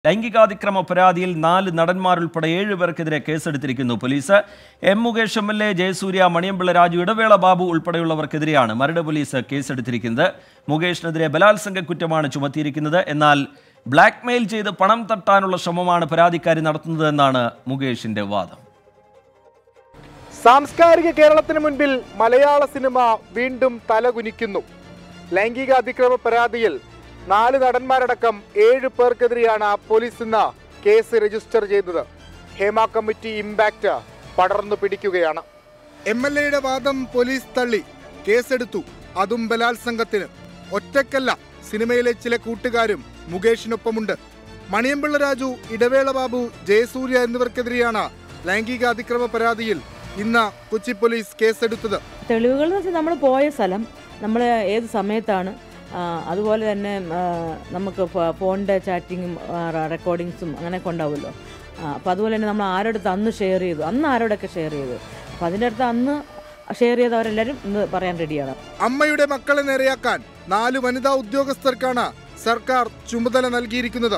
ലൈംഗികാതിക്രമ പരാതിയിൽ നാല് നടന്മാരുൾപ്പെടെ ഏഴ് പേർക്കെതിരെ കേസെടുത്തിരിക്കുന്നു police M Mukesh M L A Jayasurya Maniyanpilla Raju Idavela Babu ഉൾപ്പെടെയുള്ളവർക്കെതിരെയാണ് Maradu police കേസെടുത്തിരിക്കുന്നത് മുകേഷിനെതിരെ ബലാത്സംഗ കുറ്റമാണ് ചുമത്തിയിരിക്കുന്നത് എന്നാൽ ബ്ലാക്ക്മെയിൽ ചെയ്ത് പണം തട്ടാനുള്ള ശ്രമമാണ് പരാതിക്കാരി നടത്തുന്നതെന്നാണ് മുകേഷിന്റെ വാദം സാംസ്കാരിക കേരളത്തിന് മുൻപിൽ മലയാള സിനിമ വീണ്ടും തലകുനിക്കുന്നു ലൈംഗിക അതിക്രമ പരാതിയിൽ നാല് നടന്മാരടക്കം ഏഴ് പേർക്കെതിരെയാണ് പോലീസ് ഇന്ന് കേസ് രജിസ്റ്റർ ചെയ്തത് ഹേമ കമ്മിറ്റി ഇമ്പാക്ട് പടർന്നു പിടിക്കുകയാണ് എം എൽ എയുടെ വാദം പോലീസ് തള്ളി കേസെടുത്തു അതും ബലാത്സംഗത്തിന് ഒറ്റക്കല്ല സിനിമയിലെ ചില കൂട്ടുകാരും മുകേഷിനൊപ്പമുണ്ട് മണിയമ്പിള്ള രാജു ഇടവേള ബാബു ജയസൂര്യ എന്നിവർക്കെതിരെയാണ് ലൈംഗിക അതിക്രമ പരാതിയിൽ ഇന്ന് കൊച്ചി പോലീസ് കേസെടുത്തത് തെളിവുകൾ എന്ന് വെച്ചാൽ നമ്മൾ പോയ സ്ഥലം നമ്മൾ ഏത് സമയത്താണ് ആ, അതുപോലെ തന്നെ ആ, നമുക്ക് ഫ- ഫോണിൻ്റെ ചാറ്റിങ്ങും റെക്കോർഡിങ്സും അങ്ങനെയൊക്കെ ഉണ്ടാവുമല്ലോ അപ്പോൾ അതുപോലെ തന്നെ നമ്മൾ ആരോടത്ത് അന്ന് ഷെയർ ചെയ്തു അന്ന് ആരോടൊക്കെ ഷെയർ ചെയ്തു അപ്പോൾ അതിൻ്റെ അടുത്ത് അന്ന് ഷെയർ ചെയ്തവരെല്ലാവരും ഇന്ന് പറയാൻ റെഡിയാണ് അമ്മയുടെ മക്കളെ നേരെയാക്കാൻ നാല് വനിതാ ഉദ്യോഗസ്ഥർക്കാണ് സർക്കാർ ചുമതല നൽകിയിരിക്കുന്നത്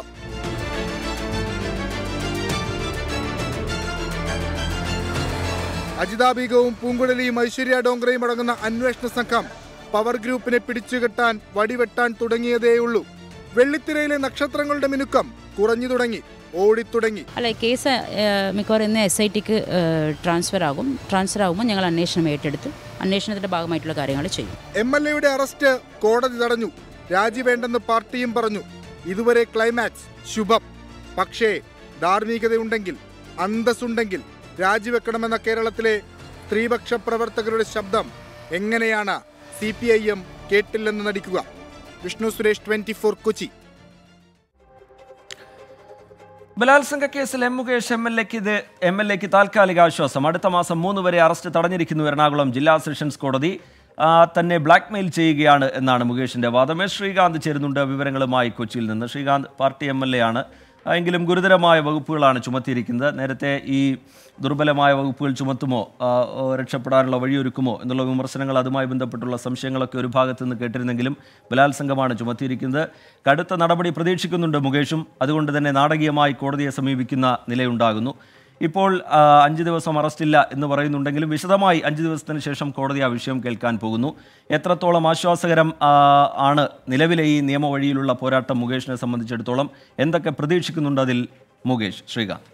അജിതാ ബീഗവും പൂങ്കുഴലിയും ഐശ്വര്യ ഡോങ്റയും അടങ്ങുന്ന അന്വേഷണ സംഘം പവർ ഗ്രൂപ്പിനെ പിടിച്ചുകെട്ടാൻ വടിവെട്ടാൻ തുടങ്ങിയതേയുള്ളൂ വെള്ളിത്തിരയിലെ നക്ഷത്രങ്ങളുടെ മിനുക്കം കുറഞ്ഞു തുടങ്ങി ഓടിത്തുടങ്ങി അല്ല കേസ് ഏഹ്, മിക്കവാറും ഇന്ന് എസ് ഐ ടിക്ക് ട്രാൻസ്ഫർ ആകും ട്രാൻസ്ഫർ ആകുമ്പോൾ ഞങ്ങൾ അന്വേഷണം ഏറ്റെടുത്ത് അന്വേഷണത്തിൻ്റെ ഭാഗമായിട്ടുള്ള കാര്യങ്ങൾ ചെയ്യും എം എൽ എയുടെ അറസ്റ്റ് കോടതി തടഞ്ഞു രാജി വേണ്ടെന്ന് പാർട്ടിയും പറഞ്ഞു ഇതുവരെ ക്ലൈമാക്സ് ശുഭം പക്ഷേ ധാർമ്മികതയുണ്ടെങ്കിൽ അന്തസ്സുണ്ടെങ്കിൽ രാജിവെക്കണമെന്ന കേരളത്തിലെ സ്ത്രീപക്ഷ പ്രവർത്തകരുടെ ശബ്ദം എങ്ങനെയാണ് സി പി ഐ എം കേട്ടില്ലെന്ന് നടിക്കുക വിഷ്ണു സുരേഷ് ട്വന്റി ഫോർ കൊച്ചി ബലാത്സംഗ കേസിൽ എം മുകേഷ് എം എൽ എക്ക് ഇത് എം എൽ എക്ക് താൽക്കാലിക ആശ്വാസം അടുത്ത മാസം മൂന്ന് വരെ അറസ്റ്റ് തടഞ്ഞിരിക്കുന്നു എറണാകുളം ജില്ലാ സെഷൻസ് കോടതി ആ, തന്നെ ബ്ലാക്ക്മെയിൽ ചെയ്യുകയാണ് എന്നാണ് മുകേഷിന്റെ വാദം എസ് ശ്രീകാന്ത് ചേരുന്നുണ്ട് വിവരങ്ങളുമായി കൊച്ചിയിൽ നിന്ന് Srikanth party M L A ആണ് ആ, എങ്കിലും ഗുരുതരമായ വകുപ്പുകളാണ് ചുമത്തിയിരിക്കുന്നത് നേരത്തെ ഈ ദുർബലമായ വകുപ്പുകൾ ചുമത്തുമോ ആ, ഓ, രക്ഷപ്പെടാനുള്ള വഴിയൊരുക്കുമോ എന്നുള്ള വിമർശനങ്ങൾ അതുമായി ബന്ധപ്പെട്ടുള്ള സംശയങ്ങളൊക്കെ ഒരു ഭാഗത്ത് നിന്ന് കേട്ടിരുന്നെങ്കിലും ബലാത്സംഗമാണ് ചുമത്തിയിരിക്കുന്നത് കടുത്ത നടപടി പ്രതീക്ഷിക്കുന്നുണ്ട് മുകേഷും അതുകൊണ്ട് തന്നെ നാടകീയമായി കോടതിയെ സമീപിക്കുന്ന നിലയുണ്ടാകുന്നു ഇപ്പോൾ ആ, അഞ്ച് ദിവസം അറസ്റ്റില്ല എന്ന് പറയുന്നുണ്ടെങ്കിലും വിശദമായി അഞ്ച് ദിവസത്തിന് ശേഷം കോടതി ആ വിഷയം കേൾക്കാൻ പോകുന്നു എത്രത്തോളം ആശ്വാസകരം ആ, ആണ് നിലവിലെ ഈ നിയമവഴിയിലുള്ള പോരാട്ടം മുകേഷിനെ സംബന്ധിച്ചിടത്തോളം എന്തൊക്കെ പ്രതീക്ഷിക്കുന്നുണ്ട് അതിൽ മുകേഷ് ശ്രീകാന്ത്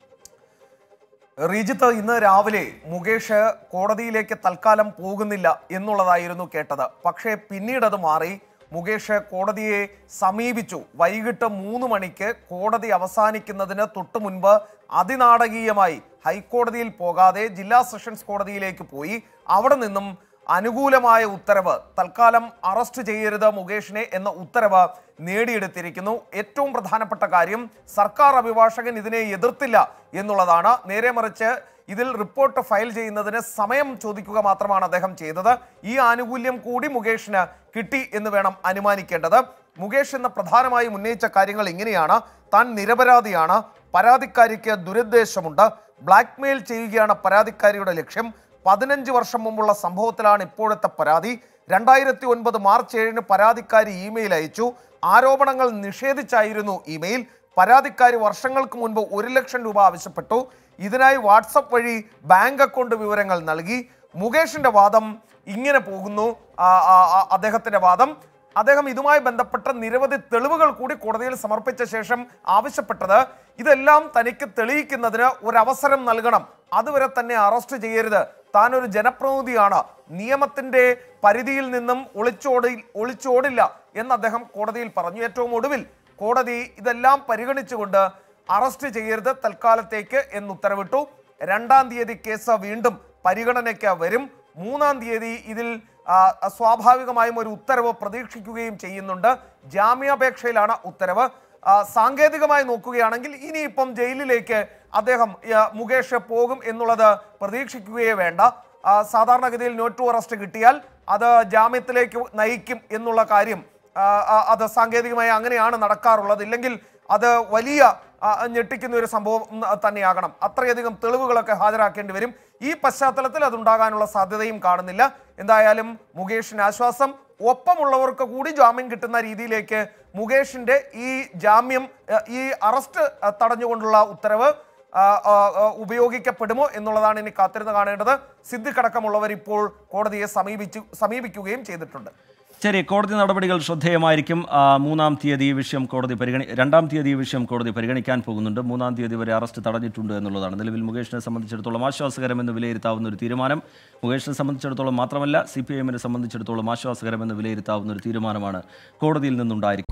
റീജിത്ത് ഇന്ന് രാവിലെ മുകേഷ് കോടതിയിലേക്ക് തൽക്കാലം പോകുന്നില്ല എന്നുള്ളതായിരുന്നു കേട്ടത് പക്ഷേ പിന്നീട് അത് മാറി മുകേഷ് കോടതിയെ സമീപിച്ചു വൈകിട്ട് മൂന്ന് മണിക്ക് കോടതി അവസാനിക്കുന്നതിന് തൊട്ടു മുൻപ് അതിനാടകീയമായി ഹൈക്കോടതിയിൽ പോകാതെ ജില്ലാ സെഷൻസ് കോടതിയിലേക്ക് പോയി അവിടെ നിന്നും അനുകൂലമായ ഉത്തരവ് തൽക്കാലം അറസ്റ്റ് ചെയ്യരുത് മുകേഷിനെ എന്ന ഉത്തരവ് നേടിയെടുത്തിരിക്കുന്നു ഏറ്റവും പ്രധാനപ്പെട്ട കാര്യം സർക്കാർ അഭിഭാഷകൻ ഇതിനെ എതിർത്തില്ല എന്നുള്ളതാണ് നേരെ മറിച്ച് ഇതിൽ റിപ്പോർട്ട് ഫയൽ ചെയ്യുന്നതിന് സമയം ചോദിക്കുക മാത്രമാണ് അദ്ദേഹം ചെയ്തത് ഈ ആനുകൂല്യം കൂടി മുകേഷിന് കിട്ടി എന്ന് വേണം അനുമാനിക്കേണ്ടത് മുകേഷ് എന്ന പ്രധാനമായും ഉന്നയിച്ച കാര്യങ്ങൾ ഇങ്ങനെയാണ് താൻ നിരപരാധിയാണ് പരാതിക്കാരിക്ക് ദുരുദ്ദേശമുണ്ട് ബ്ലാക്ക്മെയിൽ ചെയ്യുകയാണ് പരാതിക്കാരിയുടെ ലക്ഷ്യം പതിനഞ്ച് വർഷം മുമ്പുള്ള സംഭവത്തിലാണ് ഇപ്പോഴത്തെ പരാതി രണ്ടായിരത്തി ഒൻപത് മാർച്ച് ഏഴിന് പരാതിക്കാരി ഇമെയിൽ അയച്ചു ആരോപണങ്ങൾ നിഷേധിച്ചായിരുന്നു ഇമെയിൽ പരാതിക്കാരി വർഷങ്ങൾക്ക് മുൻപ് ഒരു ലക്ഷം രൂപ ആവശ്യപ്പെട്ടു ഇതിനായി വാട്സപ്പ് വഴി ബാങ്ക് അക്കൗണ്ട് വിവരങ്ങൾ നൽകി മുകേഷിന്റെ വാദം ഇങ്ങനെ പോകുന്നു ആ, ആ, ആ, അദ്ദേഹത്തിന്റെ വാദം അദ്ദേഹം ഇതുമായി ബന്ധപ്പെട്ട നിരവധി തെളിവുകൾ കൂടി കോടതിയിൽ സമർപ്പിച്ച ശേഷം ആവശ്യപ്പെട്ടത് ഇതെല്ലാം തനിക്ക് തെളിയിക്കുന്നതിന് ഒരു അവസരം നൽകണം അതുവരെ തന്നെ അറസ്റ്റ് ചെയ്യരുത് താൻ ഒരു ജനപ്രതിനിധിയാണ് നിയമത്തിന്റെ പരിധിയിൽ നിന്നും ഒളിച്ചോടി ഒളിച്ചോടില്ല എന്ന് അദ്ദേഹം കോടതിയിൽ പറഞ്ഞു ഏറ്റവും ഒടുവിൽ കോടതി ഇതെല്ലാം പരിഗണിച്ചുകൊണ്ട് അറസ്റ്റ് ചെയ്യരുത് തൽക്കാലത്തേക്ക് എന്ന് ഉത്തരവിട്ടു രണ്ടാം തീയതി കേസ് വീണ്ടും പരിഗണനയ്ക്ക് വരും മൂന്നാം തീയതി ഇതിൽ ആ, സ്വാഭാവികമായും ഒരു ഉത്തരവ് പ്രതീക്ഷിക്കുകയും ചെയ്യുന്നുണ്ട് ജാമ്യാപേക്ഷയിലാണ് ഉത്തരവ് ആ, സാങ്കേതികമായി നോക്കുകയാണെങ്കിൽ ഇനിയിപ്പം ജയിലിലേക്ക് അദ്ദേഹം ആ, മുകേഷ് പോകും എന്നുള്ളത് പ്രതീക്ഷിക്കുകയേ വേണ്ട ആ, സാധാരണഗതിയിൽ നോട്ട് ടു അറസ്റ്റ് കിട്ടിയാൽ അത് ജാമ്യത്തിലേക്ക് നയിക്കും എന്നുള്ള കാര്യം ആ, ആ, അത് സാങ്കേതികമായി അങ്ങനെയാണ് നടക്കാറുള്ളത് ഇല്ലെങ്കിൽ അത് വലിയ ആ, ഞെട്ടിക്കുന്ന ഒരു സംഭവം ഉം, തന്നെയാകണം അത്രയധികം തെളിവുകളൊക്കെ ഹാജരാക്കേണ്ടി വരും ഈ പശ്ചാത്തലത്തിൽ അതുണ്ടാകാനുള്ള സാധ്യതയും കാണുന്നില്ല എന്തായാലും മുകേഷിന് ആശ്വാസം ഒപ്പമുള്ളവർക്ക് കൂടി ജാമ്യം കിട്ടുന്ന രീതിയിലേക്ക് മുകേഷിന്റെ ഈ ജാമ്യം ആ, ഈ അറസ്റ്റ് ആ, തടഞ്ഞുകൊണ്ടുള്ള ഉത്തരവ് ആ, ആ, ആ, ഉപയോഗിക്കപ്പെടുമോ എന്നുള്ളതാണ് ഇനി കാത്തിരുന്ന് കാണേണ്ടത് സിദ്ദിഖ് അടക്കമുള്ളവർ ഇപ്പോൾ കോടതിയെ സമീപിച്ചു സമീപിക്കുകയും ചെയ്തിട്ടുണ്ട് ശരി കോടതി നടപടികൾ ശ്രദ്ധേയമായിരിക്കും ആ, മൂന്നാം തീയതി ഈ വിഷയം കോടതി പരിഗണി രണ്ടാം തീയതി ഈ വിഷയം കോടതി പരിഗണിക്കാൻ പോകുന്നുണ്ട് മൂന്നാം തീയതി വരെ അറസ്റ്റ് തടഞ്ഞിട്ടുണ്ട് എന്നുള്ളതാണ് നിലവിൽ മുകേഷിനെ സംബന്ധിച്ചിടത്തോളം ആശ്വാസകരമെന്ന് വിലയിരുത്താവുന്ന ഒരു തീരുമാനം മുകേഷിനെ സംബന്ധിച്ചിടത്തോളം മാത്രമല്ല സി പി ഐഎമ്മിനെ സംബന്ധിച്ചിടത്തോളം ആശ്വാസകരമെന്ന് വിലയിരുത്താവുന്ന ഒരു തീരുമാനമാണ് കോടതിയിൽ നിന്നുണ്ടായിരിക്കുന്നത്